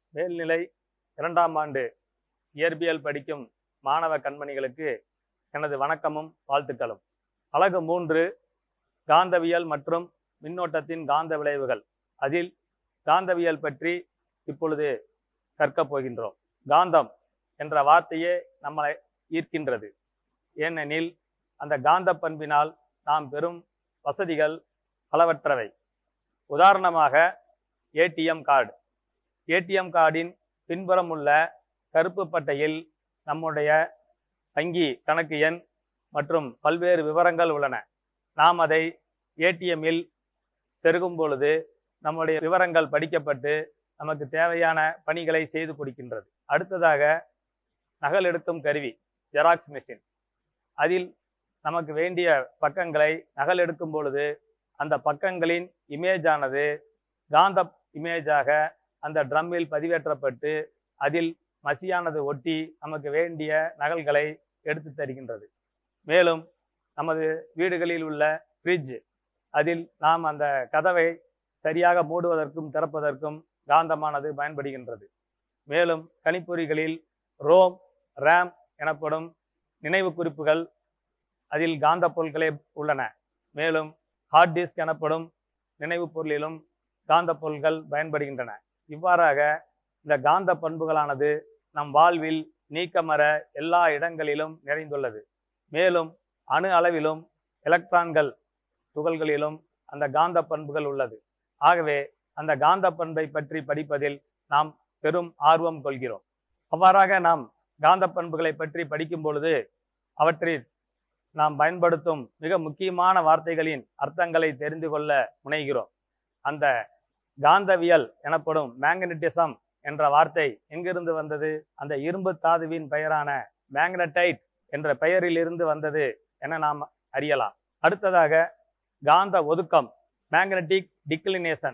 மேல்நிலை இரண்டாம் ஆண்டு இயற்பியல் படிக்கும் மாணவ கண்மணிகளுக்கு எனது வணக்கமும் வாழ்த்துக்களும் அழகு மூன்று காந்தவியல் மற்றும் மின்னோட்டத்தின் காந்த விளைவுகள் அதில் காந்தவியல் பற்றி இப்பொழுது கற்கப் போகின்றோம் காந்தம் என்ற வார்த்தையே நம்மளை ஈர்க்கின்றது ஏனெனில் அந்த காந்த பண்பினால் நாம் பெறும் வசதிகள் பலவற்றவை உதாரணமாக ஏடிஎம் கார்டு ஏடிஎம் கார்டின் பின்புறம் உள்ள கருப்பு பட்டையில் நம்முடைய வங்கி கணக்கு எண் மற்றும் பல்வேறு விவரங்கள் உள்ளன நாம் அதை ஏடிஎம்மில் செருகும் பொழுது நம்முடைய விவரங்கள் படிக்கப்பட்டு நமக்கு தேவையான பணிகளை செய்து கொடுக்கின்றது அடுத்ததாக நகல் எடுக்கும் கருவி ஜெராக்ஸ் மெஷின் அதில் நமக்கு வேண்டிய பக்கங்களை நகல் எடுக்கும் பொழுது அந்த பக்கங்களின் இமேஜ் ஆனது காந்த இமேஜாக அந்த ட்ரம்மில் பதிவேற்றப்பட்டு அதில் மசியானது ஒட்டி நமக்கு வேண்டிய நகல்களை எடுத்து தருகின்றது மேலும் நமது வீடுகளில் உள்ள ஃப்ரிட்ஜ் அதில் நாம் அந்த கதவை சரியாக மூடுவதற்கும் திறப்பதற்கும் காந்தமானது பயன்படுகின்றது மேலும் கணிப்பொறிகளில் ரோம் ரேம் எனப்படும் நினைவு குறிப்புகள் அதில் காந்த பொருட்களே உள்ளன மேலும் ஹார்ட் டிஸ்க் எனப்படும் நினைவு பொருளிலும் காந்த பொருள்கள் பயன்படுகின்றன இவ்வாறாக இந்த காந்த பண்புகளானது நம் வாழ்வில் நீக்கமர எல்லா இடங்களிலும் நிறைந்துள்ளது மேலும் அணு அளவிலும் எலக்ட்ரான்கள் துகள்களிலும் அந்த காந்த பண்புகள் உள்ளது ஆகவே அந்த காந்த பண்பை பற்றி படிப்பதில் நாம் பெரும் ஆர்வம் கொள்கிறோம் அவ்வாறாக நாம் காந்த பண்புகளை பற்றி படிக்கும் பொழுது அவற்றில் நாம் பயன்படுத்தும் மிக முக்கியமான வார்த்தைகளின் அர்த்தங்களை தெரிந்து கொள்ள முனைகிறோம் அந்த காந்தவியல் எனப்படும் மேக்னட்டிசம் என்ற வார்த்தை எங்கிருந்து வந்தது அந்த இரும்பு தாதுவின் பெயரான மேக்னடைட் என்ற பெயரிலிருந்து வந்தது என நாம் அறியலாம் அடுத்ததாக காந்த ஒதுக்கம் மேக்னட்டிக் டிக்ளினேஷன்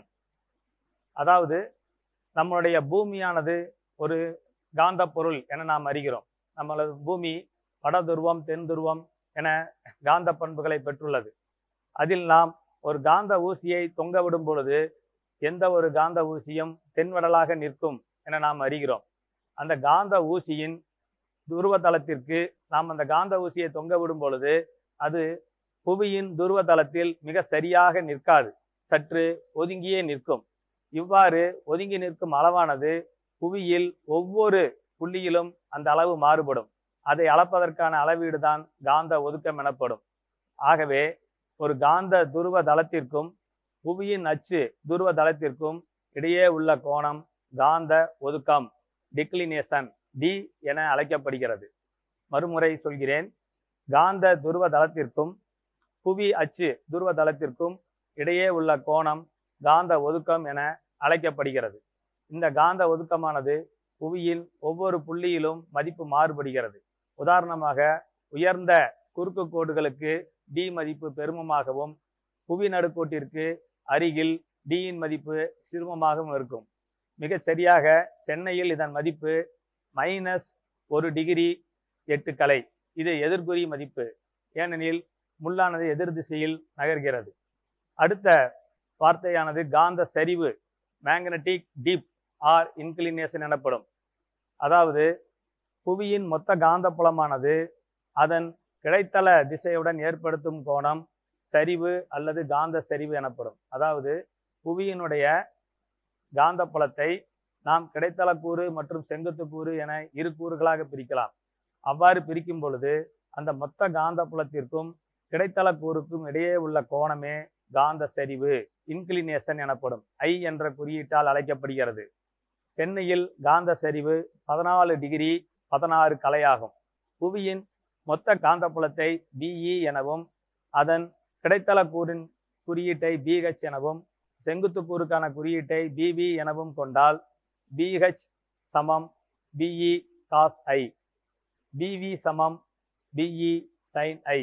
அதாவது நம்மளுடைய பூமியானது ஒரு காந்த பொருள் என நாம் அறிகிறோம் நம்மளது பூமி வட துருவம் தென் துருவம் என காந்த பண்புகளை பெற்றுள்ளது அதில் நாம் ஒரு காந்த ஊசியை தொங்க விடும் பொழுது எந்த ஒரு காந்த ஊசியும் தென்வடலாக நிற்கும் என நாம் அறிகிறோம் அந்த காந்த ஊசியின் துருவ தளத்திற்கு நாம் அந்த காந்த ஊசியை தொங்க விடும் பொழுது அது புவியின் துருவ தளத்தில் மிக சரியாக நிற்காது சற்று ஒதுங்கியே நிற்கும் இவ்வாறு ஒதுங்கி நிற்கும் அளவானது புவியில் ஒவ்வொரு புள்ளியிலும் அந்த அளவு மாறுபடும் அதை அளப்பதற்கான அளவீடு தான் காந்த ஒதுக்கம் எனப்படும் ஆகவே ஒரு காந்த துருவ தளத்திற்கும் புவியின் அச்சு துருவ தளத்திற்கும் இடையே உள்ள கோணம் காந்த ஒதுக்கம் டிக்ளினேஷன் டி என அழைக்கப்படுகிறது மறுமுறை சொல்கிறேன் காந்த துருவ தளத்திற்கும் புவி அச்சு துருவ தளத்திற்கும் இடையே உள்ள கோணம் காந்த ஒதுக்கம் என அழைக்கப்படுகிறது இந்த காந்த ஒதுக்கமானது புவியின் ஒவ்வொரு புள்ளியிலும் மதிப்பு மாறுபடுகிறது உதாரணமாக உயர்ந்த குறுக்கு கோடுகளுக்கு டி மதிப்பு பெருமமாகவும் புவி நடுக்கோட்டிற்கு அருகில் டியின் மதிப்பு சிறுமமாகவும் இருக்கும் மிகச் சரியாக சென்னையில் இதன் மதிப்பு மைனஸ் ஒரு டிகிரி எட்டு கலை இது எதிர்குறி மதிப்பு ஏனெனில் முள்ளானது எதிர் திசையில் நகர்கிறது அடுத்த வார்த்தையானது காந்த சரிவு மேக்னட்டிக் டீப் ஆர் இன்க்ளினேஷன் எனப்படும் அதாவது புவியின் மொத்த காந்த புலமானது அதன் கிடைத்தள திசையுடன் ஏற்படுத்தும் கோணம் சரிவு அல்லது காந்த சரிவு எனப்படும் அதாவது புவியினுடைய காந்த புலத்தை நாம் கிடைத்தள கூறு மற்றும் செங்குத்து கூறு என இரு கூறுகளாக பிரிக்கலாம் அவ்வாறு பிரிக்கும் பொழுது அந்த மொத்த காந்த புலத்திற்கும் கிடைத்தள கூறுக்கும் இடையே உள்ள கோணமே காந்த சரிவு இன்க்ளினேஷன் எனப்படும் ஐ என்ற குறியீட்டால் அழைக்கப்படுகிறது சென்னையில் காந்த சரிவு பதினாலு டிகிரி பதினாறு கலையாகும் புவியின் மொத்த காந்தப்புலத்தை பிஇ எனவும் அதன் கிடைத்தள கூறின் குறியீட்டை பிஹெச் எனவும் செங்குத்து கூறுக்கான குறியீட்டை பிபி எனவும் கொண்டால் பிஹெச் சமம் பிஇ காஸ் ஐ பிவி சமம் பிஇ சைன் ஐ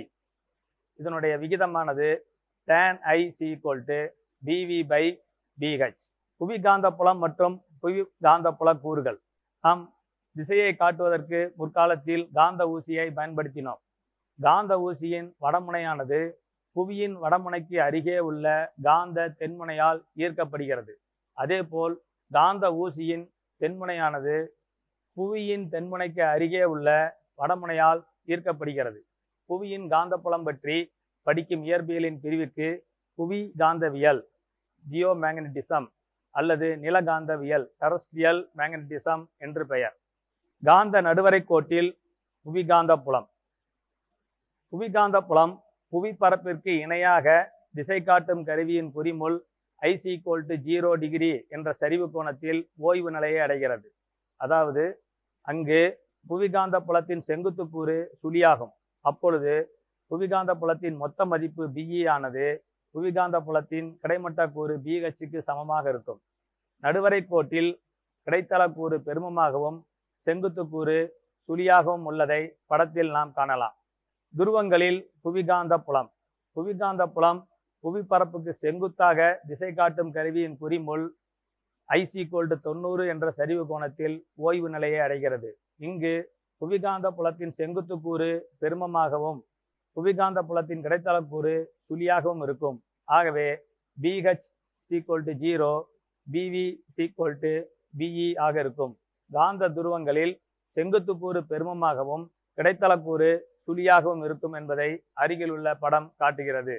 இதனுடைய விகிதமானது tan I is equal to BV by BH புவி காந்தப்புலம் மற்றும் புவி காந்தப்புல கூறுகள் நாம் திசையை காட்டுவதற்கு முற்காலத்தில் காந்த ஊசியை பயன்படுத்தினோம் காந்த ஊசியின் வடமுனையானது புவியின் வடமுனைக்கு அருகே உள்ள காந்த தென்முனையால் ஈர்க்கப்படுகிறது அதேபோல் காந்த ஊசியின் தென்முனையானது புவியின் தென்முனைக்கு அருகே உள்ள வடமுனையால் ஈர்க்கப்படுகிறது புவியின் காந்தப்புலம் பற்றி படிக்கும் இயற்பியலின் பிரிவுக்கு புவி காந்தவியல் ஜியோ மேக்னட்டிசம் அல்லது நிலகாந்தவியல் டெரஸ்ட்ரியல் மேக்னட்டிசம் என்று பெயர் காந்த நடுவரை கோட்டில் புவிகாந்த புலம் புவிகாந்த புலம் புவிப்பரப்பிற்கு இணையாக திசை காட்டும் கருவியின் குறிமுள் is equal to zero degree என்ற சரிவு கோணத்தில் ஓய்வு நிலையை அடைகிறது அதாவது அங்கு புவிகாந்த புலத்தின் செங்குத்து கூறு சுழியாகும் அப்பொழுது புவிகாந்த புலத்தின் மொத்த மதிப்பு பிஇ ஆனது புவிகாந்த புலத்தின் கிடைமட்ட கூறு பிஹெச்சுக்கு சமமாக இருக்கும் நடுவரை கோட்டில் கிடைத்தள கூறு பெருமமாகவும் செங்குத்து கூறு சுழியாகவும் உள்ளதை படத்தில் நாம் காணலாம் துருவங்களில் புவிகாந்த புலம் புவிகாந்த புலம் புவிப்பரப்புக்கு செங்குத்தாக திசை காட்டும் கருவியின் குறிமுள் ஐஸ் ஈக்குவல் டு தொண்ணூறு என்ற சரிவு கோணத்தில் ஓய்வு நிலையை அடைகிறது இங்கு புவிகாந்த புலத்தின் செங்குத்து கூறு பெருமமாகவும் புவிகாந்த புலத்தின் கிடைத்தள கூறு சுழியாகவும் இருக்கும் ஆகவே BH is equal to zero BV is equal to BE ஆக இருக்கும் காந்த துருவங்களில் செங்குத்து கூறு பெருமமாகவும் கிடைத்தள கூறு சுழியாகவும் இருக்கும் என்பதை அருகில் உள்ள படம் காட்டுகிறது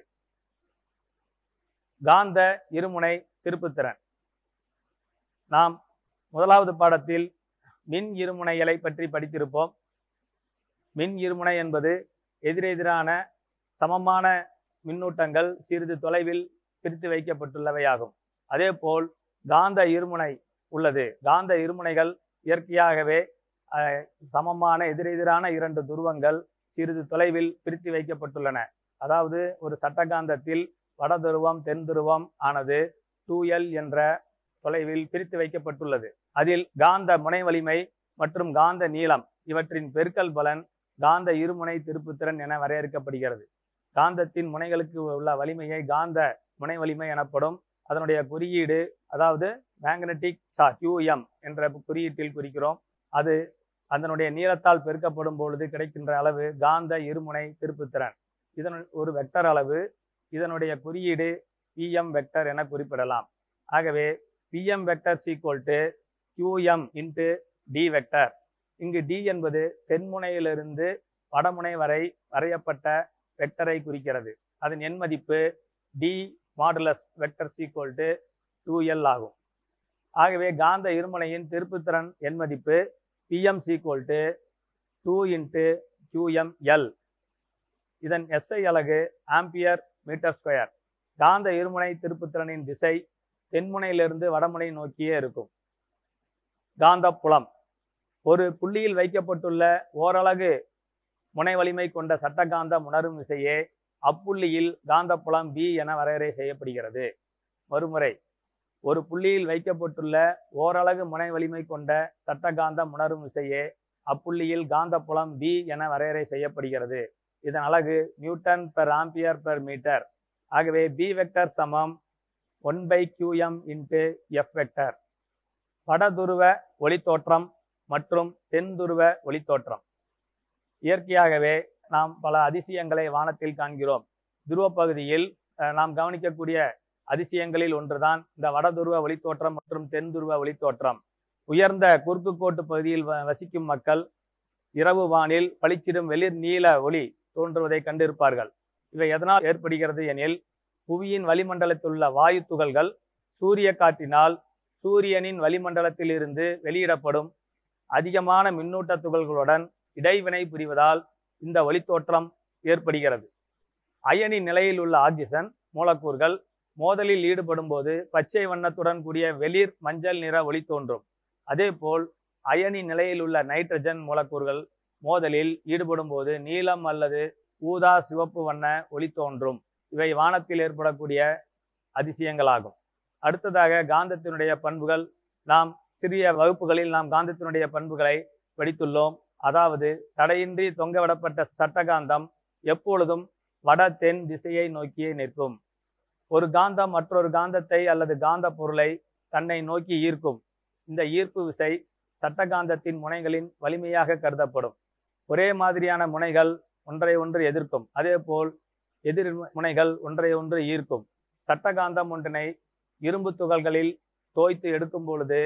காந்த இருமுனை திருப்புத்திறன் நாம் முதலாவது பாடத்தில் மின் இருமுனைகளை பற்றி படித்திருப்போம் மின் இருமுனை என்பது எதிரெதிரான சமமான மின்னூட்டங்கள் சிறிது தொலைவில் பிரித்து வைக்கப்பட்டுள்ளவையாகும் அதேபோல் காந்த இருமுனை உள்ளது காந்த இருமுனைகள் இயற்கையாகவே அஹ், சமமான எதிரெதிரான இரண்டு துருவங்கள் சிறிது தொலைவில் பிரித்து வைக்கப்பட்டுள்ளன அதாவது ஒரு சட்டகாந்தத்தில் வட துருவம் தென் துருவம் ஆனது டூ எல் என்ற தொலைவில் பிரித்து வைக்கப்பட்டுள்ளது அதில் காந்த முனை வலிமை மற்றும் காந்த நீளம் இவற்றின் பெருக்கல் பலன் காந்த இருமுனை திருப்புத்திறன் என வரையறுக்கப்படுகிறது காந்தத்தின் முனைகளுக்கு உள்ள வலிமையை காந்த முனை வலிமை எனப்படும் அதனுடைய குறியீடு அதாவது மேக்னெட்டிக் சார்ஜ் QM என்ற குறியீட்டில் குறிக்கிறோம் அது அதனுடைய நீளத்தால் பெருக்கப்படும் பொழுது கிடைக்கின்ற அளவு காந்த இருமுனை திருப்புத்திறன் இதன் ஒரு வெக்டர் அளவு இதனுடைய குறியீடு பிஎம் வெக்டர் என குறிப்பிடலாம் ஆகவே PM vector sequel to QM into D vector இங்கு டி என்பது தென்முனையிலிருந்து வடமுனை வரை வரையப்பட்ட வெக்டரை குறிக்கிறது அதன் எண் மதிப்பு D modulus vector sequel to two L ஆகும் ஆகவே காந்த இருமுனையின் திருப்புத்திறன் எண் மதிப்பு PM is equal to two into QM L இதன் எஸ்ஐ அலகு ஆம்பியர் மீட்டர் ஸ்கொயர் காந்த இருமுனை திருப்புத்திறனின் திசை தென்முனையிலிருந்து வடமுனை நோக்கியே இருக்கும் காந்தப்புலம் ஒரு புள்ளியில் வைக்கப்பட்டுள்ள ஓரலகு முனை வலிமை கொண்ட சட்டகாந்த உணரும் விசையே அப்புள்ளியில் காந்தப்புலம் பி என வரையறை செய்யப்படுகிறது மறுமுறை ஒரு புள்ளியில் வைக்கப்பட்டுள்ள ஓரலகு முனை வலிமை கொண்ட சட்டகாந்தம் உணரும் விசையே அப்புள்ளியில் காந்தப்புலம் பி என வரையறை செய்யப்படுகிறது இதன் அலகு newton per ampere per metre ஆகவே பி வெக்டர் சமம் one by QM into F vector வடதுருவ ஒளித்தோற்றம் மற்றும் தென் துருவ ஒளித்தோற்றம் இயற்கையாகவே நாம் பல அதிசயங்களை வானத்தில் காண்கிறோம் துருவ பகுதியில் அஹ், நாம் கவனிக்கக்கூடிய அதிசயங்களில் ஒன்றுதான் இந்த வடதுருவ ஒளித்தோற்றம் மற்றும் தென் துருவ ஒளித்தோற்றம் உயர்ந்த குறுக்கு கோட்டு பகுதியில் வ- வசிக்கும் மக்கள் இரவு வானில் பளிச்சிடும் வெளிர் நீல ஒளி தோன்றுவதை கண்டிருப்பார்கள் இவை எதனால் ஏற்படுகிறது எனில் புவியின் வளிமண்டலத்தில் உள்ள வாயு துகள்கள் சூரிய காற்றினால் சூரியனின் வளிமண்டலத்தில் இருந்து வெளியிடப்படும் அதிகமான மின்னூட்ட துகள்களுடன் இடைவினை புரிவதால் இந்த ஒளித்தோற்றம் ஏற்படுகிறது அயனி நிலையில் உள்ள ஆக்சிஜன் மூலக்கூறுகள் மோதலில் ஈடுபடும் போது பச்சை வண்ணத்துடன் கூடிய வெளிர் மஞ்சள் நிற ஒளி தோன்றும் அதேபோல் அயனி நிலையில் உள்ள நைட்ரஜன் மூலக்கூறுகள் மோதலில் ஈடுபடும் போது நீலம் அல்லது ஊதா சிவப்பு வண்ண ஒளி தோன்றும் இவை வானத்தில் ஏற்படக்கூடிய அதிசயங்களாகும் அடுத்ததாக காந்தத்தினுடைய பண்புகள் நாம் சிறிய வகுப்புகளில் நாம் காந்தத்தினுடைய பண்புகளை படித்துள்ளோம் அதாவது தடையின்றி தொங்கவிடப்பட்ட சட்டகாந்தம் எப்பொழுதும் வட தென் திசையை நோக்கியே நிற்கும் ஒரு காந்தம் மற்றொரு காந்தத்தை அல்லது காந்த பொருளை தன்னை நோக்கி ஈர்க்கும் இந்த ஈர்ப்பு விசை சட்டகாந்தத்தின் முனைகளின் வலிமையாக கருதப்படும் ஒரே மாதிரியான முனைகள் ஒன்றை ஒன்று எதிர்க்கும் அதேபோல் எதிர் முனைகள் ஒன்றை ஒன்று ஈர்க்கும் சட்டகாந்தம் ஒன்றினை இரும்பு துகள்களில் தோய்த்து எடுக்கும் பொழுது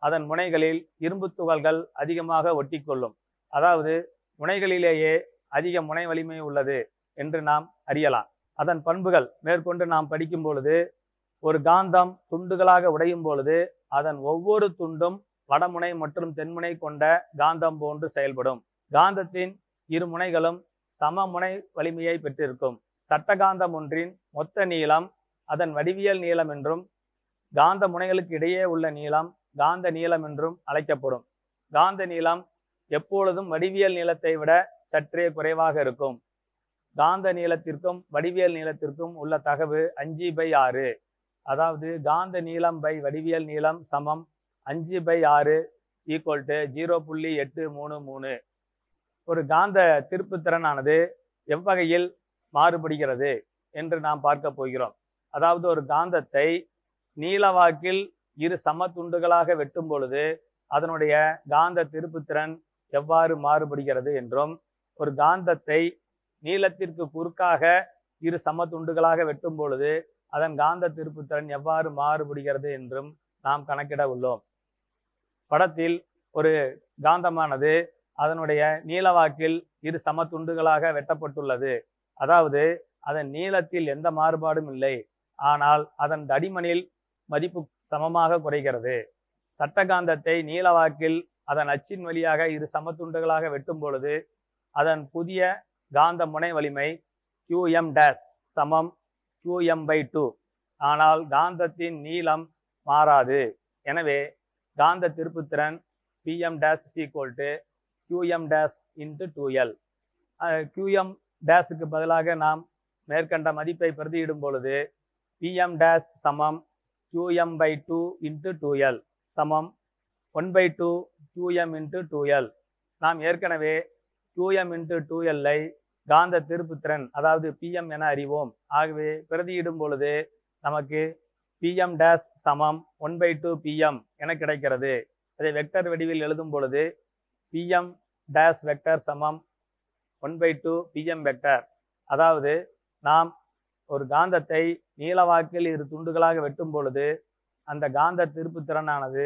அதன் முனைகளில் இரும்பு துகள்கள் அதிகமாக ஒட்டிக்கொள்ளும் அதாவது முனைகளிலேயே அதிக முனை வலிமை உள்ளது என்று நாம் அறியலாம் அதன் பண்புகள் மேற்கொண்டு நாம் படிக்கும் பொழுது ஒரு காந்தம் துண்டுகளாக உடையும் பொழுது அதன் ஒவ்வொரு துண்டும் வடமுனை மற்றும் தென்முனை கொண்ட காந்தம் போன்று செயல்படும் காந்தத்தின் இரு முனைகளும் சம முனை வலிமையை பெற்றிருக்கும் சட்டகாந்தம் ஒன்றின் மொத்த நீளம் அதன் வடிவியல் நீளம் என்றும் காந்த முனைகளுக்கு இடையே உள்ள நீளம் காந்த நீளம் என்றும் அழைக்கப்படும் காந்த நீளம் எப்பொழுதும் வடிவியல் நீளத்தை விட சற்றே குறைவாக இருக்கும் காந்த நீளத்திற்கும் வடிவியல் நீளத்திற்கும் உள்ள தகவு அஞ்சு பை ஆறு அதாவது காந்த நீளம் பை வடிவியல் நீளம் சமம் அஞ்சு பை ஆறு ஈக்குவல் டு ஜீரோ புள்ளி எட்டு மூணு மூணு ஒரு காந்த திருப்புத்திறனானது எவ்வகையில் மாறுபடுகிறது என்று நாம் பார்க்க போகிறோம் அதாவது ஒரு காந்தத்தை நீளவாக்கில் இரு சம துண்டுகளாக வெட்டும் பொழுது அதனுடைய காந்த திருப்புத்திறன் எவ்வாறு மாறுபடுகிறது என்றும் ஒரு காந்தத்தை நீளத்திற்கு குறுக்காக இரு சம துண்டுகளாக வெட்டும் பொழுது அதன் காந்த திருப்புத்திறன் எவ்வாறு மாறுபடுகிறது என்றும் நாம் கணக்கிட உள்ளோம் படத்தில் ஒரு காந்தமானது அதனுடைய நீளவாக்கில் இரு சம துண்டுகளாக வெட்டப்பட்டுள்ளது அதாவது அதன் நீளத்தில் எந்த மாறுபாடும் இல்லை ஆனால் அதன் தடிமனில் மதிப்பு சமமாக குறைகிறது சட்டகாந்தத்தை நீளவாக்கில் அதன் அச்சின் வழியாக இரு சமத்துண்டுகளாக வெட்டும் பொழுது அதன் புதிய காந்த முனை வலிமை QM டேஷ் சமம் QM பை டூ ஆனால் காந்தத்தின் நீளம் மாறாது எனவே காந்த திருப்புத்திறன் PM dash equal to QM dash into two L QM டேஷுக்கு பதிலாக நாம் மேற்கண்ட மதிப்பை பிரதியிடும் பொழுது பிஎம் டேஷ் சமம் QM by two into two L சமம் one by two QM into two L நாம் ஏற்கனவே QM இன்ட்டு டூ எல்லை காந்த திருப்புத்திறன் அதாவது பிஎம் என அறிவோம் ஆகவே பிரதியிடும் பொழுது நமக்கு பிஎம் டேஷ் சமம் ஒன் பை டூ பிஎம் என கிடைக்கிறது அதை வெக்டர் வடிவில் எழுதும் பொழுது பிஎம் டேஷ் வெக்டர் சமம் one by two PM vector அதாவது நாம் ஒரு காந்தத்தை நீளவாக்கில் இரு துண்டுகளாக வெட்டும் பொழுது அந்த காந்த திருப்புத்திறனானது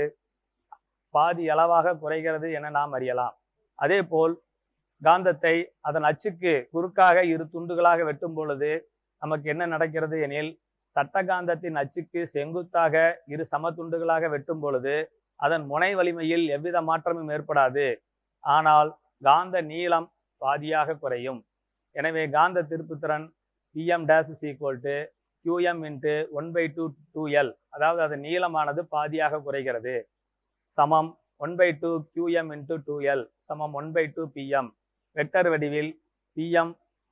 பாதி அளவாக குறைகிறது என நாம் அறியலாம் அதேபோல் காந்தத்தை அதன் அச்சுக்கு குறுக்காக இரு துண்டுகளாக வெட்டும் பொழுது நமக்கு என்ன நடக்கிறது எனில் சட்டகாந்தத்தின் அச்சுக்கு செங்குத்தாக இரு சம துண்டுகளாக வெட்டும் பொழுது அதன் முனை வலிமையில் எவ்வித மாற்றமும் ஏற்படாது ஆனால் காந்த நீளம் பாதியாக குறையும் எனவே காந்த திருப்புத்திறன் PM dash is equal to QM into one by two two L அதாவது அதன் நீளமானது பாதியாக குறைகிறது சமம் one by two QM into two L சமம் one by two PM vector வடிவில் பிஎம்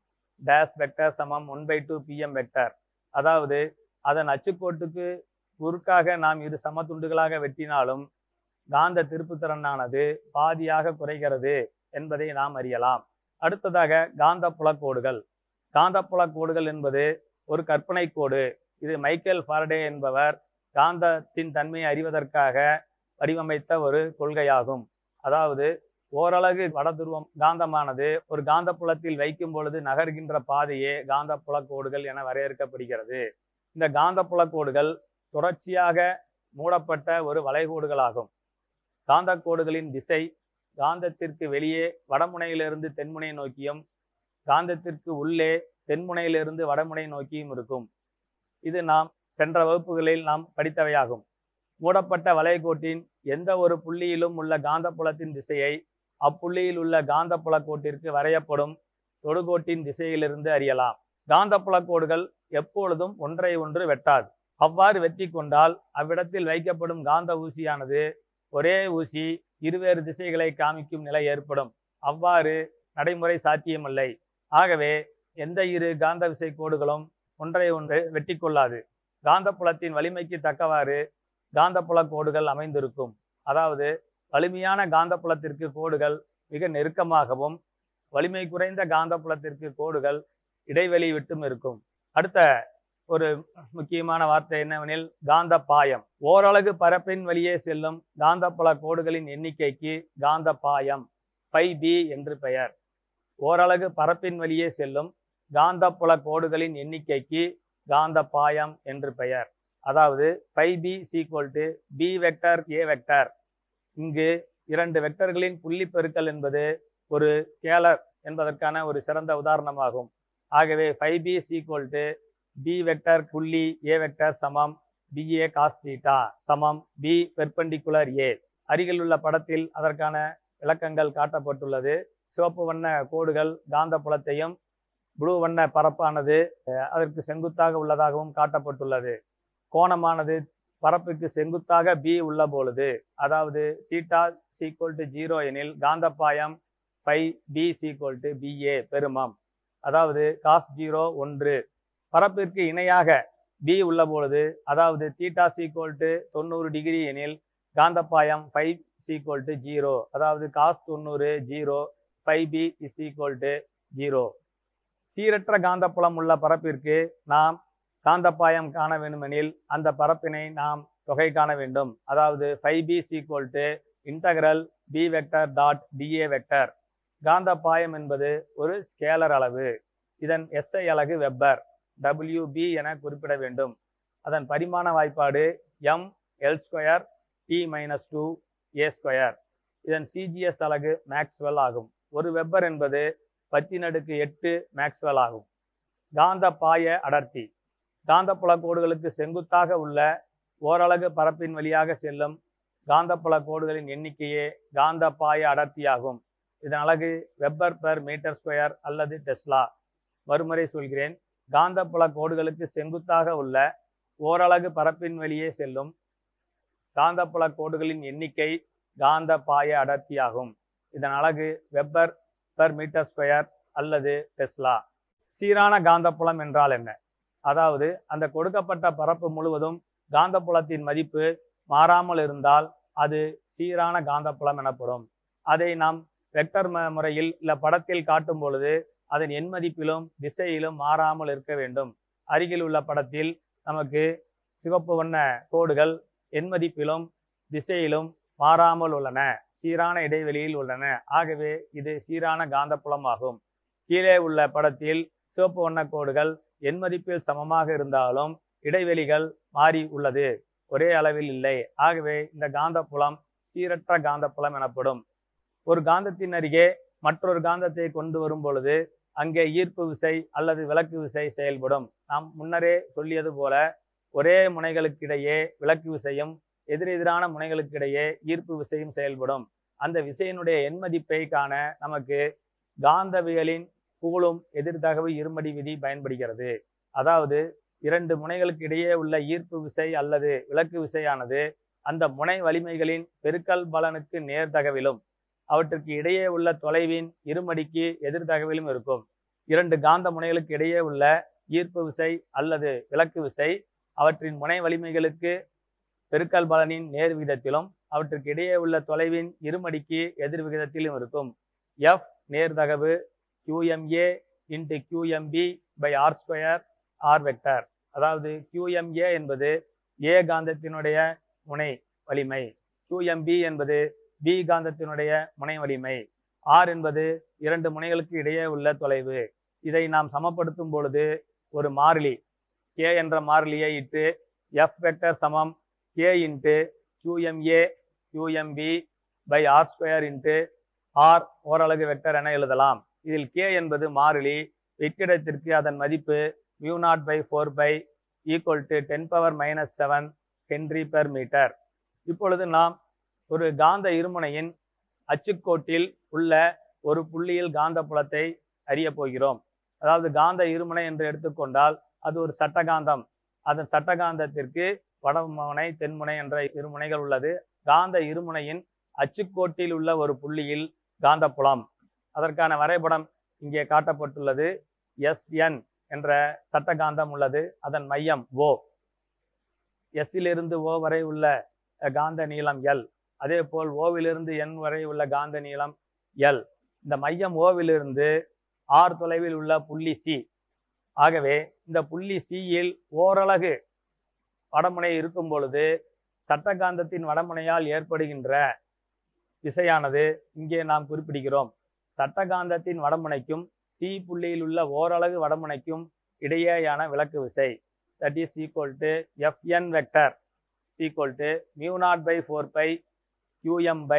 டேஸ் வெக்டர் சமம் one by two PM vector அதாவது அதன் அச்சுக்கோட்டுக்கு குறுக்காக நாம் இரு சம துண்டுகளாக வெட்டினாலும் காந்த திருப்புத்திறனானது பாதியாக குறைகிறது என்பதை நாம் அறியலாம் அடுத்ததாக காந்த புலக்கோடுகள் காந்த புலக்கோடுகள் என்பது ஒரு கற்பனை கோடு இது மைக்கேல் ஃபாரடே என்பவர் காந்தத்தின் தன்மையை அறிவதற்காக வடிவமைத்த ஒரு கொள்கையாகும் அதாவது ஓரளவு வடதுருவம் காந்தமானது ஒரு காந்த புலத்தில் வைக்கும் பொழுது நகர்கின்ற பாதையே காந்த புலக்கோடுகள் என வரையறுக்கப்படுகிறது இந்த காந்த புலக்கோடுகள் தொடர்ச்சியாக மூடப்பட்ட ஒரு வளைகோடுகளாகும் காந்த கோடுகளின் திசை காந்தத்திற்கு வெளியே வடமுனையிலிருந்து தென்முனை நோக்கியும் காந்தத்திற்கு உள்ளே தென்முனையிலிருந்து வடமுனை நோக்கியும் இருக்கும் இது நாம் சென்ற வகுப்புகளில் நாம் படித்தவையாகும் மூடப்பட்ட வளைகோட்டின் எந்த ஒரு புள்ளியிலும் உள்ள காந்தப்புலத்தின் திசையை அப்புள்ளியில் உள்ள காந்தப்புல கோட்டிற்கு வரையப்படும் தொடுகோட்டின் திசையிலிருந்து அறியலாம் காந்தப்புல கோடுகள் எப்பொழுதும் ஒன்றை ஒன்று வெட்டாது அவ்வாறு வெட்டி கொண்டால் அவ்விடத்தில் வைக்கப்படும் காந்த ஊசியானது ஒரே ஊசி இருவேறு திசைகளை காமிக்கும் நிலை ஏற்படும் அவ்வாறு நடைமுறை சாத்தியமில்லை ஆகவே எந்த இரு காந்த விசை கோடுகளும் ஒன்றை ஒன்று வெட்டி கொள்ளாது காந்தப்புலத்தின் வலிமைக்கு தக்கவாறு காந்தப்புல கோடுகள் அமைந்திருக்கும் அதாவது வலிமையான காந்தப்புலத்திற்கு கோடுகள் மிக நெருக்கமாகவும் வலிமை குறைந்த காந்தப்புலத்திற்கு கோடுகள் இடைவெளி விட்டும் இருக்கும் அடுத்த ஒரு முக்கியமான வார்த்தை என்னவெனில் காந்த பாயம் ஓரலகு பரப்பின் வழியே செல்லும் காந்தப்புல கோடுகளின் எண்ணிக்கைக்கு காந்த பாயம் பை பி என்று பெயர் ஓரலகு பரப்பின் வழியே செல்லும் காந்தப்புல கோடுகளின் எண்ணிக்கைக்கு காந்த பாயம் என்று பெயர் அதாவது phi B sequel to B vector A vector இங்கு இரண்டு வெக்டர்களின் புள்ளி பெருக்கல் என்பது ஒரு ஸ்கேலர் என்பதற்கான ஒரு சிறந்த உதாரணமாகும் ஆகவே phi B equal to B vector புள்ளி ஏ வெக்டர் சமம் பிஏ காஸ் தீட்டா சமம் பி பெர்பெண்டிகுலர் ஏ அருகில் உள்ள படத்தில் அதற்கான விளக்கங்கள் காட்டப்பட்டுள்ளது சிவப்பு வண்ண கோடுகள் காந்த புலத்தையும் ப்ளூ வண்ண பரப்பானது அஹ், அதற்கு செங்குத்தாக உள்ளதாகவும் காட்டப்பட்டுள்ளது கோணமானது பரப்புக்கு செங்குத்தாக பி உள்ள பொழுது அதாவது தீட்டா சீக்வல் டு ஜீரோ எனில் காந்தப்பாயம் phi B sequel to BA பெருமம் அதாவது காஸ் ஜீரோ ஒன்று பரப்பிற்கு இணையாக பி உள்ள பொழுது அதாவது தீட்டா சீக்வல் டு தொண்ணூறு டிகிரி எனில் காந்தப்பாயம் ஃபைவ் சீக்வல் டு ஜீரோ அதாவது காஸ் தொண்ணூறு zero phi B is equal to zero சீரற்ற காந்தப்புலம் உள்ள பரப்பிற்கு நாம் காந்தப்பாயம் காண வேண்டுமெனில் அந்த பரப்பினை நாம் தொகை காண வேண்டும் அதாவது phi B sequel to integral B vector dot dA vector காந்தப்பாயம் என்பது ஒரு ஸ்கேலர் அளவு இதன் எஸ்ஐ அலகு வெப்பர் WB என குறிப்பிட வேண்டும் அதன் பரிமாண வாய்ப்பாடு M L square T minus two A square இதன் சிஜிஎஸ் அலகு மேக்ஸ்வெல் ஆகும் ஒரு வெப்பர் என்பது பத்தினடுக்கு எட்டு மேக்ஸ்வெல் ஆகும் காந்த பாய அடர்த்தி காந்தப்புல கோடுகளுக்கு செங்குத்தாக உள்ள ஓரலகு பரப்பின் வழியாக செல்லும் காந்தப்புல கோடுகளின் எண்ணிக்கையே காந்த பாய அடர்த்தியாகும் இதன் அலகு வெப்பர் பெர் மீட்டர் ஸ்கொயர் அல்லது டெஸ்லா மறுமுறை சொல்கிறேன் காந்தப்புல கோடுகளுக்கு செங்குத்தாக உள்ள ஓரலகு பரப்பின் வழியே செல்லும் காந்தப்புல கோடுகளின் எண்ணிக்கை காந்த பாய அடர்த்தியாகும் இதன் அலகு வெப்பர் பெர் மீட்டர் ஸ்கொயர் அல்லது டெஸ்லா சீரான காந்தப்புலம் என்றால் என்ன அதாவது அந்த கொடுக்கப்பட்ட பரப்பு முழுவதும் காந்தப்புலத்தின் மதிப்பு மாறாமல் இருந்தால் அது சீரான காந்தப்புலம் எனப்படும் அதை நாம் வெக்டர் ம- முறையில் இல்ல படத்தில் காட்டும் பொழுது அதன் எண் மதிப்பிலும் திசையிலும் மாறாமல் இருக்க வேண்டும் அருகில் உள்ள படத்தில் நமக்கு சிவப்பு வண்ண கோடுகள் எண் மதிப்பிலும் திசையிலும் மாறாமல் உள்ளன சீரான இடைவெளியில் உள்ளன ஆகவே இது சீரான காந்தப்புலம் ஆகும் கீழே உள்ள படத்தில் சிவப்பு வண்ண கோடுகள் எண் மதிப்பில் சமமாக இருந்தாலும் இடைவெளிகள் மாறி உள்ளது ஒரே அளவில் இல்லை ஆகவே இந்த காந்தப்புலம் சீரற்ற காந்தப்புலம் எனப்படும் ஒரு காந்தத்தின் அருகே மற்றொரு காந்தத்தை கொண்டு வரும் பொழுது அங்கே ஈர்ப்பு விசை அல்லது விலக்கு விசை செயல்படும் நாம் முன்னரே சொல்லியது போல ஒரே முனைகளுக்கிடையே விலக்கு விசையும் எதிரெதிரான முனைகளுக்கிடையே ஈர்ப்பு விசையும் செயல்படும் அந்த விசையினுடைய எண் மதிப்பை காண நமக்கு காந்தவியலின் கூலும் எதிர்தகவு இருமடி விதி பயன்படுகிறது அதாவது இரண்டு முனைகளுக்கு இடையே உள்ள ஈர்ப்பு விசை அல்லது விலக்கு விசையானது அந்த முனை வலிமைகளின் பெருக்கல் பலனுக்கு நேர்தகவிலும் அவற்றுக்கு இடையே உள்ள தொலைவின் இருமடிக்கு எதிர்தகவிலும் இருக்கும் இரண்டு காந்த முனைகளுக்கு இடையே உள்ள ஈர்ப்பு விசை அல்லது விலக்கு விசை அவற்றின் முனை வலிமைகளுக்கு பெருக்கல் பலனின் நேர் விகிதத்திலும் அவற்றுக்கு இடையே உள்ள தொலைவின் இருமடிக்கு எதிர் விகிதத்திலும் இருக்கும் எஃப் நேர்தகவு QMA into QMB by R square R vector அதாவது QMA என்பது ஏ காந்தத்தினுடைய முனை வலிமை QMB என்பது பி காந்தத்தினுடைய முனை வலிமை ஆர் என்பது இரண்டு முனைகளுக்கு இடையே உள்ள தொலைவு இதை நாம் சமப்படுத்தும் பொழுது ஒரு மாறிலி கே என்ற மாறிலியை இட்டு எஃப் வெக்டர் சமம் K into QMA QMB by R square into R ஓரலகு வெக்டர் என எழுதலாம் இதில் கே என்பது மாறிலி வெற்றிடத்திற்கு அதன் மதிப்பு mu naught by four pi equal to ten power minus seven henry per metre இப்பொழுது நாம் ஒரு காந்த இருமுனையின் அச்சுக்கோட்டில் உள்ள ஒரு புள்ளியில் காந்த புலத்தை அறிய போகிறோம் அதாவது காந்த இருமுனை என்று எடுத்துக்கொண்டால் அது ஒரு சட்டகாந்தம் அதன் சட்டகாந்தத்திற்கு வடமுனை தென்முனை என்ற இருமுனைகள் உள்ளது காந்த இருமுனையின் அச்சுக்கோட்டில் உள்ள ஒரு புள்ளியில் காந்தப்புலம் அதற்கான வரைபடம் இங்கே காட்டப்பட்டுள்ளது எஸ்என் என்ற சட்டகாந்தம் உள்ளது அதன் மையம் ஓ எஸ்ஸிலிருந்து ஓ வரை உள்ள அஹ், காந்த நீளம் எல் அதே போல் ஓவிலிருந்து என் வரை உள்ள காந்த நீளம் எல் இந்த மையம் ஓவிலிருந்து ஆர் தொலைவில் உள்ள புள்ளி சி ஆகவே இந்த புள்ளி சியில் ஓரலகு வடமுனை இருக்கும் பொழுது சட்டகாந்தத்தின் வடமுனையால் ஏற்படுகின்ற விசையானது இங்கே நாம் குறிப்பிடுகிறோம் சட்டகாந்தத்தின் வடமுனைக்கும் சி புள்ளியில் உள்ள ஓரலகு வடமுனைக்கும் இடையேயான விலக்கு விசை that is equal to FN vector equal to mu naught by four pi qm by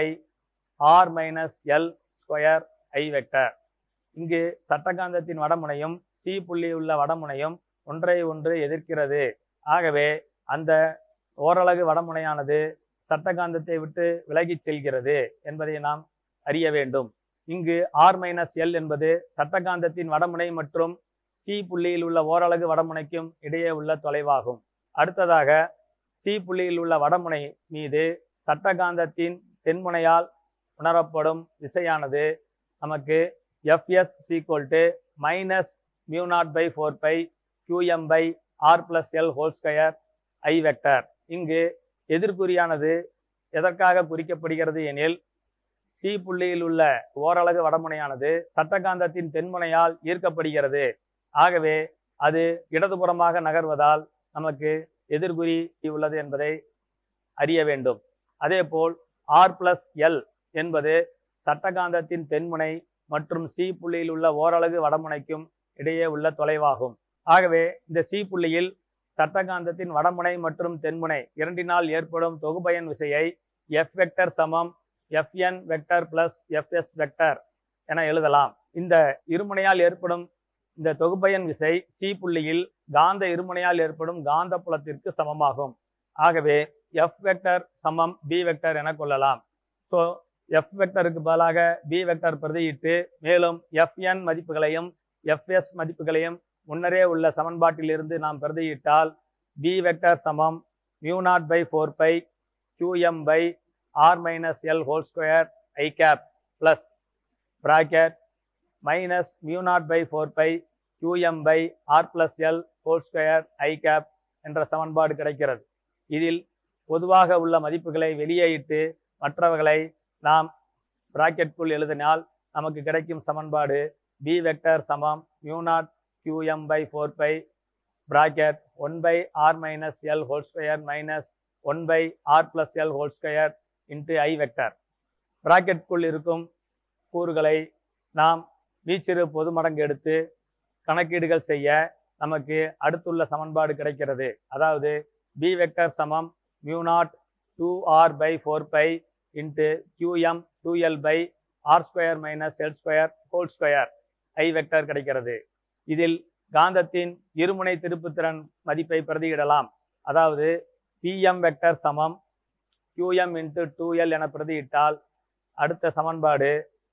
R minus L square I vector இங்கு சட்டகாந்தத்தின் வடமுனையும் சி புள்ளி உள்ள வடமுனையும் ஒன்றை ஒன்று எதிர்க்கிறது ஆகவே அந்த ஓரலகு வடமுனையானது சட்டகாந்தத்தை விட்டு விலகிச் செல்கிறது என்பதை நாம் அறிய வேண்டும் இங்கு ஆர் மைனஸ் எல் என்பது சட்டகாந்தத்தின் வடமுனை மற்றும் சி புள்ளியில் உள்ள ஓரலகு வடமுனைக்கும் இடையே உள்ள தொலைவாகும் அடுத்ததாக சி புள்ளியில் உள்ள வடமுனை மீது சட்டகாந்தத்தின் தென்முனையால் உணரப்படும் விசையானது நமக்கு FS equal to minus mu naught by four pi QM by R plus L whole square I vector இங்கு எதிர்குறியானது எதற்காக குறிக்கப்படுகிறது எனில் சி புள்ளியில் உள்ள ஓரலகு வடமுனையானது சட்டகாந்தத்தின் தென்முனையால் ஈர்க்கப்படுகிறது ஆகவே அது இடதுபுறமாக நகர்வதால் நமக்கு எதிர்குறி உள்ளது என்பதை அறிய வேண்டும் அதேபோல் ஆர் பிளஸ் எல் என்பது சட்டகாந்தத்தின் தென்முனை மற்றும் சி புள்ளியில் உள்ள ஓரலகு வடமுனைக்கும் இடையே உள்ள தொலைவாகும் ஆகவே இந்த சி புள்ளியில் சட்டகாந்தத்தின் வடமுனை மற்றும் தென்முனை இரண்டினால் ஏற்படும் தொகுபயன் விசையை எஃப் வெக்டர் சமம் FN vector plus FS vector என எழுதலாம் இந்த இருமுனையால் ஏற்படும் இந்த தொகுபயன் விசை சி புள்ளியில் காந்த இருமுனையால் ஏற்படும் காந்த புலத்திற்கு சமமாகும் ஆகவே எஃப் வெக்டர் சமம் பி வெக்டர் என கொள்ளலாம் ஸோ எஃப் வெக்டருக்கு பதிலாக பி வெக்டர் பிரதியிட்டு மேலும் எஃப்என் மதிப்புகளையும் எஃப்எஸ் மதிப்புகளையும் முன்னரே உள்ள சமன்பாட்டிலிருந்து நாம் பிரதியிட்டால் பி வெக்டர் சமம் mu naught by four pi QM by R minus L whole square I cap plus bracket minus mu naught by four pi QM by R plus L whole square I cap என்ற சமன்பாடு கிடைக்கிறது இதில் பொதுவாக உள்ள மதிப்புகளை வெளியே இட்டு மற்றவர்களை நாம் பிராக்கெட்குள் எழுதினால் நமக்கு கிடைக்கும் சமன்பாடு பி வெக்டர் சமம் mu naught QM by four pi bracket one by R minus L whole square minus one by R plus L whole square into I vector பிராக்கெட்குள் இருக்கும் கூறுகளை நாம் மீச்சிறு பொது மடங்கு எடுத்து கணக்கீடுகள் செய்ய நமக்கு அடுத்துள்ள சமன்பாடு கிடைக்கிறது அதாவது பி வெக்டர் சமம் mu naught two R by four pi into QM two L by R square minus L square whole square I vector கிடைக்கிறது இதில் காந்தத்தின் இருமுனை திருப்புத்திறன் மதிப்பை பிரதியிடலாம் அதாவது பிஎம் வெக்டர் சமம் கியூஎம் இன்ட்டு டூ எல் என பிரதியிட்டால் அடுத்த சமன்பாடு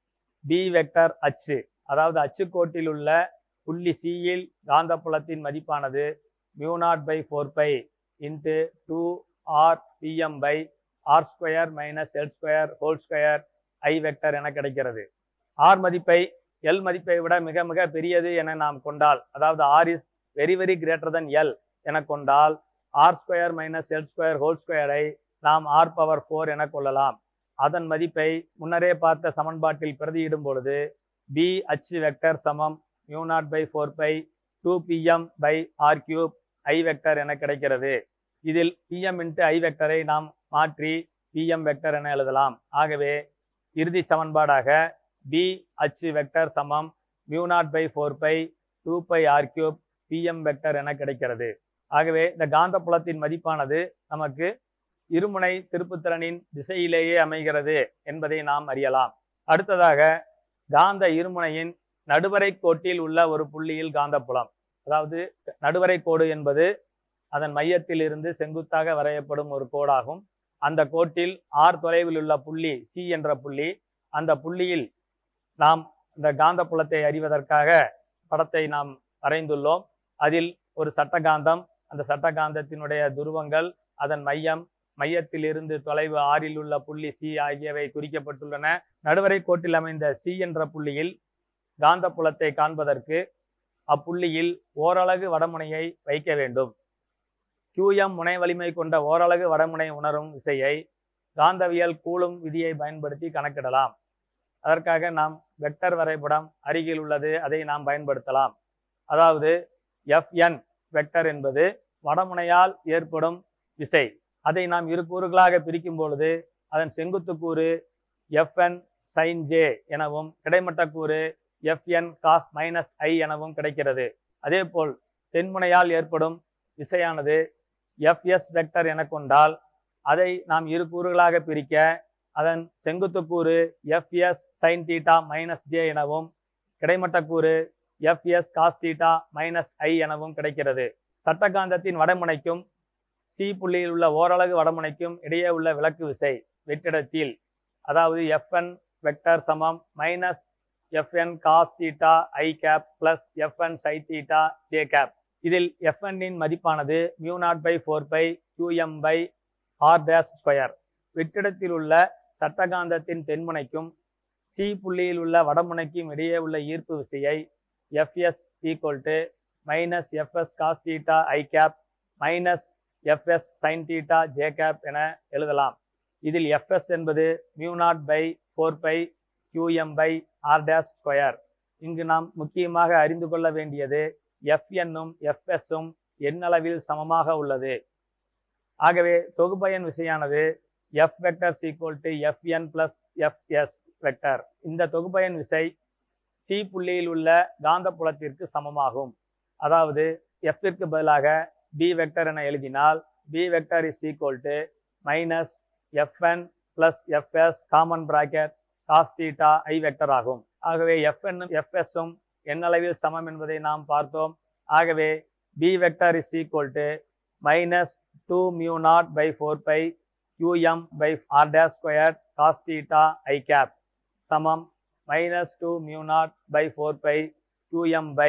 பி வெக்டர் அச்சு அதாவது அச்சுக்கோட்டில் உள்ள புள்ளி சியில் காந்தப்புலத்தின் மதிப்பானது mu naught by four pi into two R PM by R square minus L square whole square I vector என கிடைக்கிறது ஆர் மதிப்பை எல் மதிப்பை விட மிக மிக பெரியது என நாம் கொண்டால் அதாவது R is very very greater than L என கொண்டால் R square minus L square whole ஸ்கொயரை நாம் ஆர் பவர் ஃபோர் என கொள்ளலாம் அதன் மதிப்பை முன்னரே பார்த்த சமன்பாட்டில் பிரதியிடும் பொழுது பி அச்சு வெக்டர் சமம் mu naught by four pi two PM by R cube I vector என கிடைக்கிறது இதில் பிஎம் இன்ட்டு ஐ வெக்டரை நாம் மாற்றி பிஎம் வெக்டர் என எழுதலாம் ஆகவே இறுதி சமன்பாடாக பி அச்சு வெக்டர் சமம் mu naught by four pi two by R cube PM vector என கிடைக்கிறது ஆகவே இந்த காந்தப்புலத்தின் மதிப்பானது நமக்கு இருமுனை திருப்புத்திறனின் திசையிலேயே அமைகிறது என்பதை நாம் அறியலாம் அடுத்ததாக காந்த இருமுனையின் நடுவரை கோட்டில் உள்ள ஒரு புள்ளியில் காந்தப்புலம் அதாவது நடுவரை கோடு என்பது அதன் மையத்தில் இருந்து செங்குத்தாக வரையப்படும் ஒரு கோடாகும் அந்த கோட்டில் ஆர் தொலைவில் உள்ள புள்ளி சி என்ற புள்ளி அந்த புள்ளியில் நாம் இந்த காந்தப்புலத்தை அறிவதற்காக படத்தை நாம் வரைந்துள்ளோம் அதில் ஒரு சட்டகாந்தம் அந்த சட்டகாந்தத்தினுடைய துருவங்கள் அதன் மையம் மையத்திலிருந்து தொலைவு ஆறில் உள்ள புள்ளி சி ஆகியவை குறிக்கப்பட்டுள்ளன நடுவரை கோட்டில் அமைந்த சி என்ற புள்ளியில் காந்தப்புலத்தை காண்பதற்கு அப்புள்ளியில் ஓரலகு வடமுனையை வைக்க வேண்டும் QM முனை வலிமை கொண்ட ஓரலகு வடமுனை உணரும் விசையை காந்தவியல் கூலும் விதியை பயன்படுத்தி கணக்கிடலாம் அதற்காக நாம் வெக்டர் வரைபடம் அருகில் உள்ளது அதை நாம் பயன்படுத்தலாம் அதாவது Fn வெக்டர் என்பது வடமுனையால் ஏற்படும் விசை அதை நாம் இரு கூறுகளாக பிரிக்கும் பொழுது அதன் செங்குத்து கூறு Fn sin j எனவும் கிடைமட்ட கூறு Fn cos மைனஸ் ஐ எனவும் கிடைக்கிறது அதேபோல் தென்முனையால் ஏற்படும் விசையானது Fs வெக்டர் என கொண்டால் அதை நாம் இரு கூறுகளாக பிரிக்க அதன் செங்குத்து கூறு FS sine theta minus J எனவும் கிடைமட்ட கூறு FS cos theta minus I எனவும் கிடைக்கிறது சட்டகாந்தத்தின் வடமுனைக்கும் சி புள்ளியில் உள்ள ஓரலகு வடமுனைக்கும் இடையே உள்ள விலக்கு விசை வெற்றிடத்தில் அதாவது எஃப்என் வெக்டர் சமம் minus FN cos theta I cap plus FN sine theta J cap இதில் எஃப்என்னின் மதிப்பானது mu naught by four pi QM by R dash square வெற்றிடத்தில் உள்ள சட்டகாந்தத்தின் தென்முனைக்கும் சி புள்ளியில் உள்ள வடமுனைக்கும் இடையே உள்ள ஈர்ப்பு விசையை FS equal to minus FS cos theta I cap minus FS sine theta J cap என எழுதலாம் இதில் எஃப்எஸ் என்பது mu naught by four pi QM by R dash square இங்கு நாம் முக்கியமாக அறிந்து கொள்ள வேண்டியது எஃப்என்னும் எஃப்எஸும் எண்ணளவில் சமமாக உள்ளது ஆகவே தொகுபயன் விசையானது F vector sequel to FN plus FS vector இந்த தொகுபயன் விசை சி புள்ளியில் உள்ள காந்தப்புலத்திற்கு சமமாகும் அதாவது எஃப்ற்கு பதிலாக பி வெக்டர் என எழுதினால் B vector is equal to minus FN plus FS common bracket cos theta I vector ஆகும் ஆகவே எஃப்என்னும் எஃப்எஸும் எண்ணளவில் சமம் என்பதை நாம் பார்த்தோம் ஆகவே B vector is equal to minus two mu naught by four pi QM by R dash square cos theta I cap சமம் minus two mu naught by four pi QM by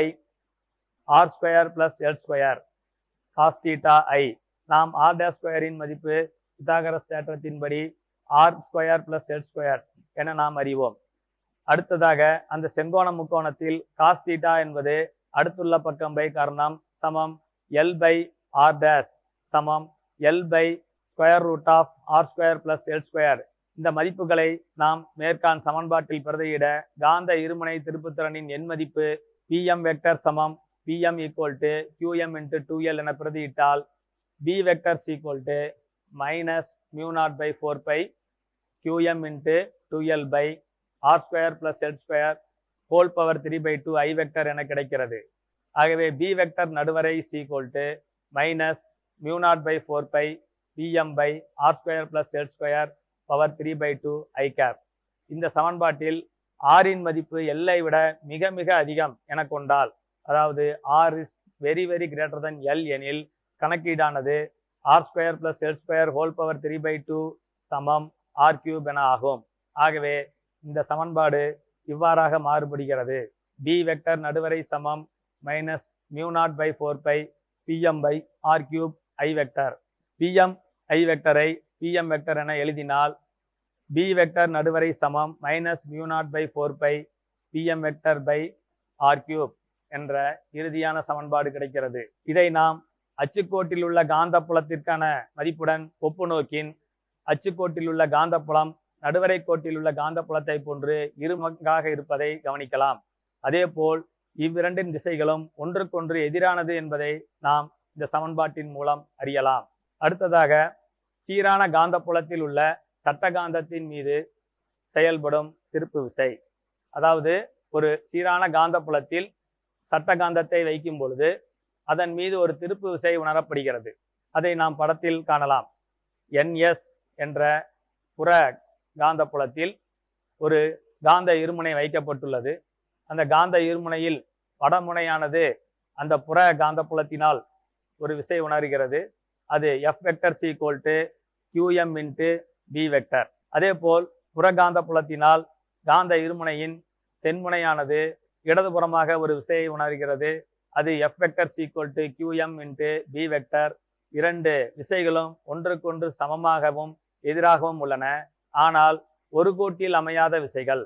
R square plus L square cos theta I நாம் R dash ஸ்கொயரின் மதிப்பு Pythagoras தேற்றத்தின்படி R square plus L square என நாம் அறிவோம் அடுத்ததாக அந்த செங்கோண முக்கோணத்தில் காஸ் தீட்டா என்பது அடுத்துள்ள பக்கம் பை காரணம் சமம் எல் பை ஆர் டேஸ் சமம் L by square root of R square plus L square இந்த மதிப்புகளை நாம் மேற்கான் சமன்பாட்டில் பிரதியிட காந்த இருமுனை திருப்புத்திறனின் எண் மதிப்பு பிஎம் வெக்டர் சமம் PM equal to QM into two L என பிரதியிட்டால் B vector equal to minus mu naught by four pi QM into two L by R square plus L square whole power three by two I vector என கிடைக்கிறது ஆகவே B vector நடுவரை is equal to minus mu naught by four pi PM by R square plus L square power three by two I gap இந்த சமன்பாட்டில் ஆரின் மதிப்பு எல்லை விட மிக மிக அதிகம் என கொண்டால் அதாவது R is very very greater than L எனில் கணக்கீடானது R square plus L square whole power three by two சமம் ஆர் கியூப் என ஆகும் ஆகவே இந்த சமன்பாடு இவ்வாறாக மாறுபடுகிறது பி வெக்டர் நடுவரை சமம் minus mu naught by four pi PM by R cube I vector PM I வெக்டரை பிஎம் வெக்டர் என எழுதினால் பி வெக்டர் நடுவரை சமம் minus mu naught by four pi PM vector by R cube என்ற இறுதியான சமன்பாடு கிடைக்கிறது இதை நாம் அச்சுக்கோட்டில் உள்ள காந்தப்புலத்திற்கான மதிப்புடன் ஒப்பு நோக்கின் அச்சுக்கோட்டில் உள்ள காந்தப்புலம் நடுவரை கோட்டில் உள்ள காந்தப்புலத்தை போன்று இருமங்காக இருப்பதை கவனிக்கலாம் அதேபோல் இவ்விரண்டின் திசைகளும் ஒன்றுக்கொன்று எதிரானது என்பதை நாம் இந்த சமன்பாட்டின் மூலம் அறியலாம் அடுத்ததாக சீரான காந்தப்புலத்தில் உள்ள சட்டகாந்தத்தின் மீது செயல்படும் திருப்பு விசை அதாவது ஒரு சீரான காந்தப்புலத்தில் சட்டகாந்தத்தை வைக்கும் பொழுது அதன் மீது ஒரு திருப்பு விசை உணரப்படுகிறது அதை நாம் படத்தில் காணலாம் என்எஸ் என்ற புற காந்தப்புலத்தில் ஒரு காந்த இருமுனை வைக்கப்பட்டுள்ளது அந்த காந்த இருமுனையில் வடமுனையானது அந்த புற காந்தப்புலத்தினால் ஒரு விசை உணர்கிறது அது எஃப் வெக்டர் சி to QM into B vector அதே போல் புறகாந்த புலத்தினால் காந்த இருமுனையின் தென்முனையானது இடதுபுறமாக ஒரு விசையை உணர்கிறது அது F vector sequel to QM into B vector இரண்டு விசைகளும் ஒன்றுக்கொன்று சமமாகவும் எதிராகவும் உள்ளன ஆனால் ஒரு கோட்டில் அமையாத விசைகள்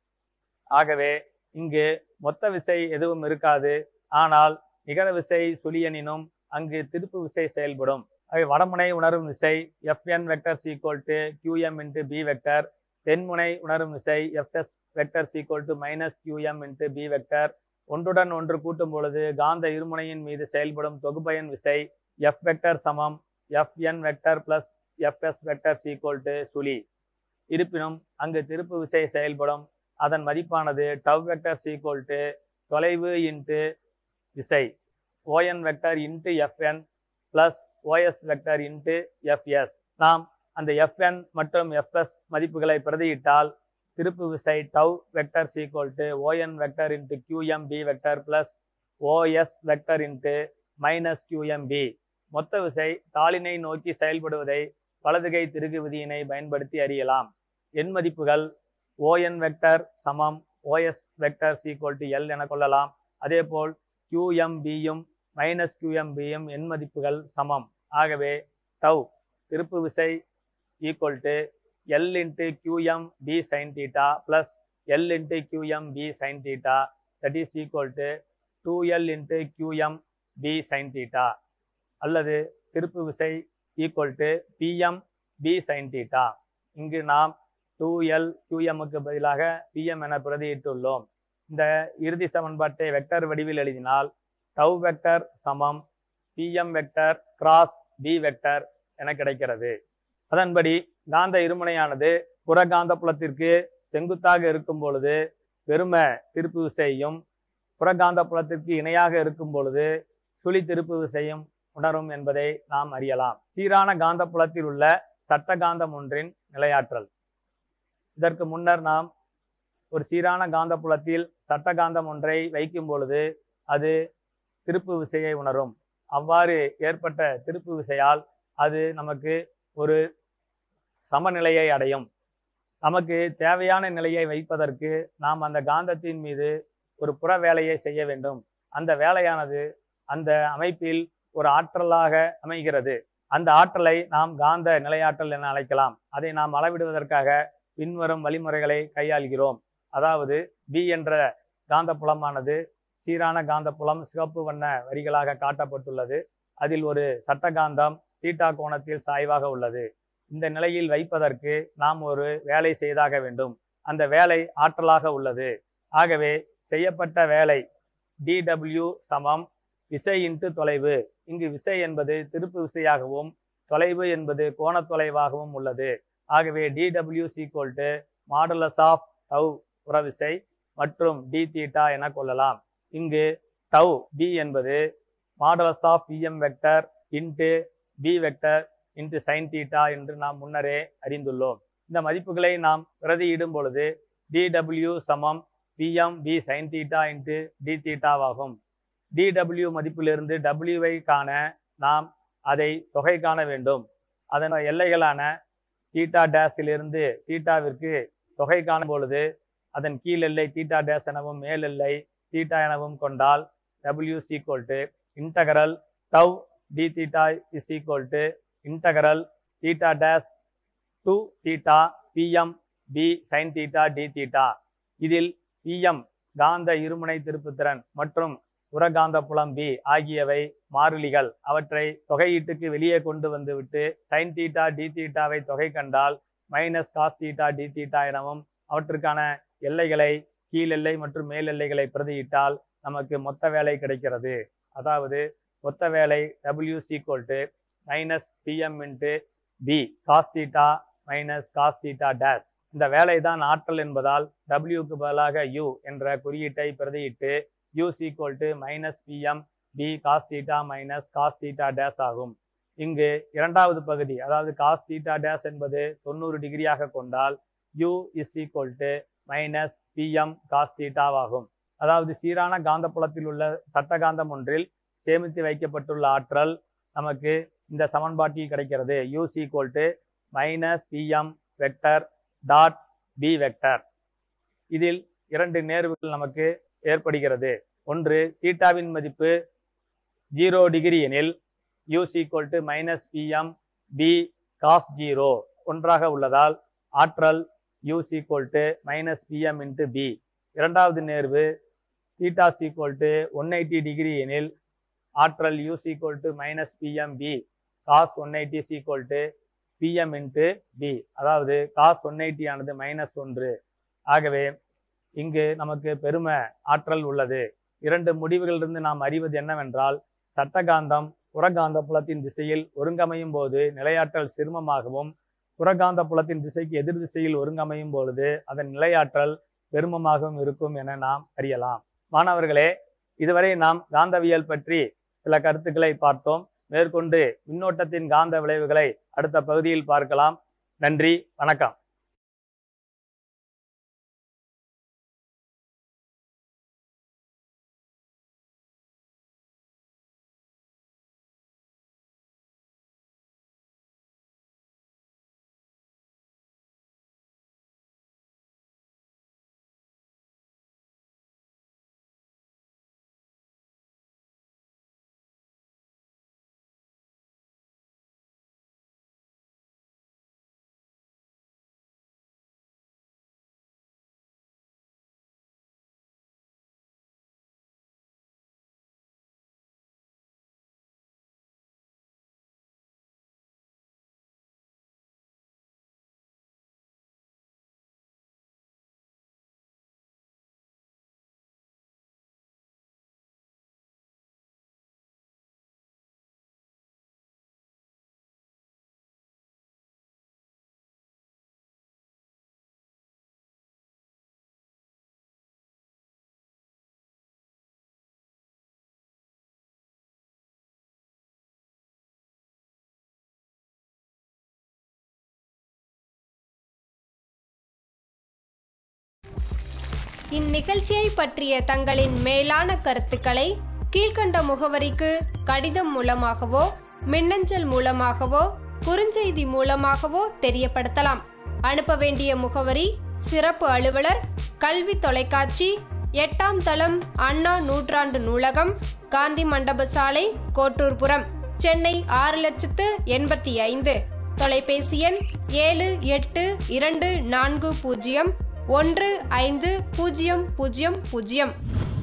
ஆகவே இங்கு மொத்த விசை எதுவும் இருக்காது ஆனால் நிகர விசை சுழியனினும் அங்கு திருப்பு விசை செயல்படும் ஆகவே வடமுனை உணரும் விசை FN vector sequel to QM into B vector தென்முனை உணரும் விசை FS vector sequel to minus QM into B vector ஒன்றுடன் ஒன்று கூட்டும் பொழுது காந்த இருமுனையின் மீது செயல்படும் தொகுபயன் விசை எஃப் வெக்டர் சமம் FN vector plus FS vector sequel to சுழி இருப்பினும் அங்கு திருப்பு விசை செயல்படும் அதன் மதிப்பானது டவ் வெக்டர் சீக்வல் டு தொலைவு இன்ட்டு விசை ON vector into FN plus OS vector into FS நாம் அந்த எஃப்என் மற்றும் எஃப்எஸ் மதிப்புகளை பிரதியிட்டால் திருப்பு விசை tau vector sequel to ON vector into QM B vector plus OS vector into minus QM B மொத்த விசை தாளினை நோக்கி செயல்படுவதை வலதுகை திருகு விதியினை பயன்படுத்தி அறியலாம் எண் மதிப்புகள் ஓஎன் வெக்டர் சமம் OS vector sequel to L என கொள்ளலாம் அதேபோல் கியூஎம்பியும் மைனஸ் கியூஎம்பியும் எண் மதிப்புகள் சமம் ஆகவே டவ் திருப்பு விசை equal to L into QM B sine theta plus L into QM B sine theta that is equal to two L into QM B sine theta அல்லது திருப்பு விசை equal to PM B sine theta இங்கு நாம் two L கியூஎம்முக்கு பதிலாக PM என பிரதியிட்டுள்ளோம் இந்த இறுதி சமன்பாட்டை வெக்டர் வடிவில் எழுதினால் டவ் வெக்டர் சமம் PM vector cross B vector என கிடைக்கிறது அதன்படி காந்த இருமுனையானது புறகாந்த புலத்திற்கு செங்குத்தாக இருக்கும் பொழுது வெறும திருப்பு விசையும் புறகாந்த புலத்திற்கு இணையாக இருக்கும் பொழுது சுழி திருப்பு விசையும் உணரும் என்பதை நாம் அறியலாம் சீரான காந்த புலத்தில் உள்ள சட்ட காந்தம் ஒன்றின் நிலையாற்றல் இதற்கு முன்னர் நாம் ஒரு சீரான காந்த புலத்தில் சட்ட காந்தம் ஒன்றை வைக்கும் பொழுது அது திருப்பு விசையை உணரும் அவ்வாறு ஏற்பட்ட திருப்பு விசையால் அது நமக்கு ஒரு சமநிலையை அடையும் நமக்கு தேவையான நிலையை வைப்பதற்கு நாம் அந்த காந்தத்தின் மீது ஒரு புற வேலையை செய்ய வேண்டும் அந்த வேலையானது அந்த அமைப்பில் ஒரு ஆற்றலாக அமைகிறது அந்த ஆற்றலை நாம் காந்த நிலையாற்றல் என அழைக்கலாம் அதை நாம் அளவிடுவதற்காக பின்வரும் வழிமுறைகளை கையாள்கிறோம் அதாவது பி என்ற காந்த புலமானது சீரான காந்த புலம் சிவப்பு வண்ண வரிகளாக காட்டப்பட்டுள்ளது அதில் ஒரு சட்ட காந்தம் தீட்டா கோணத்தில் சாய்வாக உள்ளது இந்த நிலையில் வைப்பதற்கு நாம் ஒரு வேலை செய்தாக வேண்டும் அந்த வேலை ஆற்றலாக உள்ளது ஆகவே செய்யப்பட்ட வேலை டிடபிள்யூ சமம் விசை இன்ட்டு தொலைவு இங்கு விசை என்பது திருப்பு விசையாகவும் தொலைவு என்பது கோண தொலைவாகவும் உள்ளது ஆகவே DW equal to modulus of tau புறவிசை மற்றும் டி தீட்டா என கொள்ளலாம் இங்கு டவ் பி என்பது modulus of PM vector into B vector into sine theta என்று நாம் முன்னரே அறிந்துள்ளோம் இந்த மதிப்புகளை நாம் பிரதியிடும் பொழுது டிடபிள்யூ சமம் PM B sine theta into D தீட்டாவாகும் டிடபிள்யூ மதிப்பிலிருந்து டபிள்யூவை காண நாம் அதை தொகை காண வேண்டும் அதன் எல்லைகளான தீட்டா டேஸிலிருந்து தீட்டாவிற்கு தொகை காணும் பொழுது அதன் கீழ் எல்லை தீட்டா டேஸ் எனவும் மேல் எல்லை தீட்டா எனவும் கொண்டால் W equal to integral tau D theta is equal to integral theta dash to theta PM B sine theta D theta இதில் பிஎம் காந்த இருமுனை திருப்புத்திறன் மற்றும் புறகாந்த புலம் பி ஆகியவை மாறிலிகள் அவற்றை தொகையீட்டுக்கு வெளியே கொண்டு வந்துவிட்டு சைன் தீட்டா டி தீட்டாவை தொகை கண்டால் minus cos theta D theta எனவும் அவற்றுக்கான எல்லைகளை கீழ் எல்லை மற்றும் மேல் எல்லைகளை பிரதியிட்டால் நமக்கு மொத்த வேலை கிடைக்கிறது அதாவது மொத்த வேலை W equal to minus PM into B cos theta minus cos theta dash இந்த வேலை தான் ஆற்றல் என்பதால் டபிள்யூக்கு பதிலாக யூ என்ற குறியீட்டை பிரதியிட்டு U sequel to minus PM B cos theta minus cos theta dash ஆகும் இங்கு இரண்டாவது பகுதி அதாவது காஸ் தீட்டா டேஷ் என்பது தொண்ணூறு டிகிரியாக கொண்டால் U is equal to minus PM cos தீட்டாவாகும் அதாவது சீரான காந்தப்புலத்தில் உள்ள சட்ட காந்தம் ஒன்றில் சேமித்து வைக்கப்பட்டுள்ள ஆற்றல் நமக்கு இந்த சமன்பாட்டில் கிடைக்கிறது U sequel to minus PM vector dot B vector இதில் இரண்டு நேர்வுகள் நமக்கு ஏற்படுகிறது ஒன்று தீட்டாவின் மதிப்பு ஜீரோ டிகிரி எனில் U sequel to minus PM B cos zero ஒன்றாக உள்ளதால் ஆற்றல் U sequel to minus PM into B இரண்டாவது நேர்வு theta sequel to one eighty degree எனில் ஆற்றல் U sequel to minus PM B cos one eighty is equal to PM into B அதாவது cos one eighty ஆனது minus ஒன்று ஆகவே இங்கு நமக்கு பெரும ஆற்றல் உள்ளது இரண்டு முடிவுகளிலிருந்து நாம் அறிவது என்னவென்றால் சட்டகாந்தம் புறகாந்த புலத்தின் திசையில் ஒருங்கமையும் போது நிலையாற்றல் சிறுமமாகவும் புறகாந்த புலத்தின் திசைக்கு எதிர் திசையில் ஒருங்கமையும் பொழுது அதன் நிலையாற்றல் பெருமமாகவும் இருக்கும் என நாம் அறியலாம் மாணவர்களே இதுவரை நாம் காந்தவியல் பற்றி சில கருத்துக்களை பார்த்தோம் மேற்கொண்டு மின்னோட்டத்தின் காந்த விளைவுகளை அடுத்த பகுதியில் பார்க்கலாம் நன்றி வணக்கம் இந்நிகழ்ச்சியை பற்றிய தங்களின் மேலான கருத்துக்களை கீழ்க்கண்ட முகவரிக்கு கடிதம் மூலமாகவோ மின்னஞ்சல் மூலமாகவோ குறுஞ்செய்தி மூலமாகவோ தெரியப்படுத்தலாம் அனுப்ப வேண்டிய முகவரி சிறப்பு அலுவலர் கல்வி தொலைக்காட்சி எட்டாம் தளம் அண்ணா நூற்றாண்டு நூலகம் காந்தி மண்டப சாலை கோட்டூர்புரம் சென்னை ஆறு லட்சத்து எண்பத்தி ஐந்து தொலைபேசி எண் ஏழு எட்டு இரண்டு நான்கு பூஜ்ஜியம் ஒன்று ஐந்து பூஜ்ஜியம் பூஜ்ஜியம் பூஜ்ஜியம்